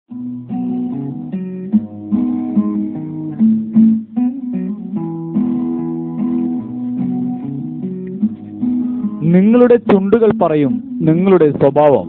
നിങ്ങളുടെ ചുണ്ടുകൾ പറയും നിങ്ങളുടെ സ്വഭാവം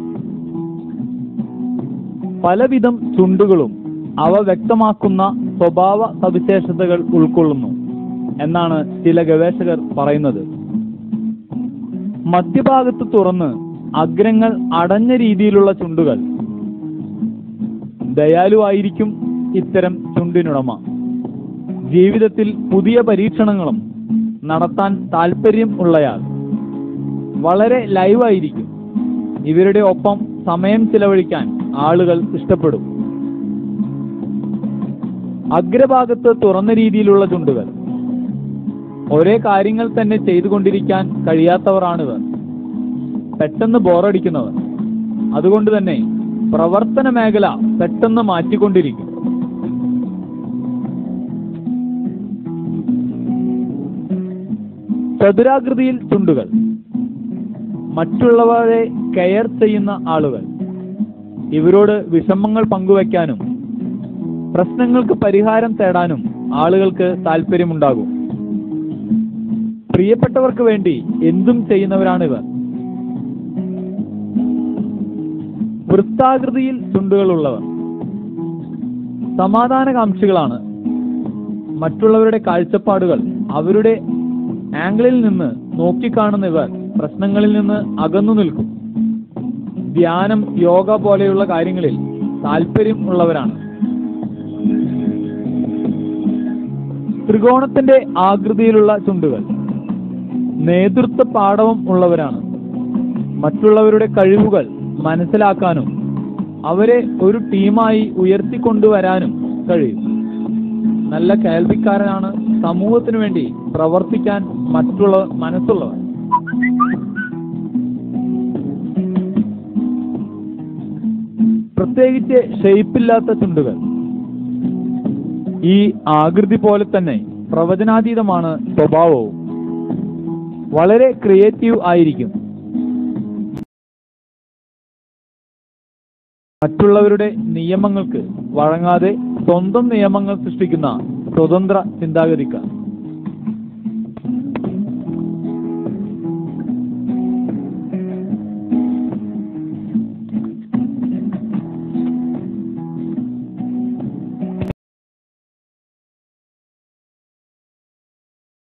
പലവിധം ചുണ്ടുകളും അവ വ്യക്തമാക്കുന്ന സ്വഭാവ സവിശേഷതകൾ ഉൾക്കൊള്ളുന്നു എന്നാണ് ചില ഗവേഷകർ പറയുന്നത് മധ്യഭാഗത്ത് തുറന്ന് അഗ്രങ്ങൾ അടഞ്ഞ രീതിയിലുള്ള ചുണ്ടുകൾ ദയാലുവായിരിക്കും ഇത്തരം ചുണ്ടിനുടമ ജീവിതത്തിൽ പുതിയ പരീക്ഷണങ്ങളും നടത്താൻ താല്പര്യം ഉള്ളയാൾ വളരെ ലൈവായിരിക്കും ഇവരുടെ ഒപ്പം സമയം ചിലവഴിക്കാൻ ആളുകൾ ഇഷ്ടപ്പെടും അഗ്രഭാഗത്ത് തുറന്ന രീതിയിലുള്ള ചുണ്ടുകൾ ഒരേ കാര്യങ്ങൾ തന്നെ ചെയ്തുകൊണ്ടിരിക്കാൻ കഴിയാത്തവരാണിവർ പെട്ടെന്ന് ബോറടിക്കുന്നവർ അതുകൊണ്ട് തന്നെ പ്രവർത്തന മേഖല പെട്ടെന്ന് മാറ്റിക്കൊണ്ടിരിക്കും ചതുരാകൃതിയിൽ ചുണ്ടുകൾ മറ്റുള്ളവരെ കെയർ ചെയ്യുന്ന ആളുകൾ ഇവരോട് വിഷമങ്ങൾ പങ്കുവെക്കാനും പ്രശ്നങ്ങൾക്ക് പരിഹാരം തേടാനും ആളുകൾക്ക് താല്പര്യമുണ്ടാകും പ്രിയപ്പെട്ടവർക്ക് വേണ്ടി എന്തും ചെയ്യുന്നവരാണിവർ വൃത്താകൃതിയിൽ ചുണ്ടുകളുള്ളവർ സമാധാനകാംക്ഷികളാണ് മറ്റുള്ളവരുടെ കാഴ്ചപ്പാടുകൾ അവരുടെ ആംഗിളിൽ നിന്ന് നോക്കിക്കാണുന്ന ഇവർ പ്രശ്നങ്ങളിൽ നിന്ന് അകന്നു നിൽക്കും ധ്യാനം യോഗ പോലെയുള്ള കാര്യങ്ങളിൽ താല്പര്യം ഉള്ളവരാണ് ത്രികോണത്തിന്റെ ആകൃതിയിലുള്ള ചുണ്ടുകൾ നേതൃത്വ പാടവം ഉള്ളവരാണ് മറ്റുള്ളവരുടെ കഴിവുകൾ മനസ്സിലാക്കാനും അവരെ ഒരു ടീമായി ഉയർത്തിക്കൊണ്ടുവരാനും കഴിയും നല്ല കേൾവിക്കാരനാണ് സമൂഹത്തിനു വേണ്ടി പ്രവർത്തിക്കാൻ മറ്റുള്ള മനസ്സുള്ളവർ പ്രത്യേകിച്ച് ഷെയ്പ്പില്ലാത്ത ചുണ്ടുകൾ ഈ ആകൃതി പോലെ തന്നെ പ്രവചനാതീതമാണ് സ്വഭാവവും വളരെ ക്രിയേറ്റീവ് ആയിരിക്കും മറ്റുള്ളവരുടെ നിയമങ്ങൾക്ക് വഴങ്ങാതെ സ്വന്തം നിയമങ്ങൾ സൃഷ്ടിക്കുന്ന സ്വതന്ത്ര ചിന്താഗതിക്കാർ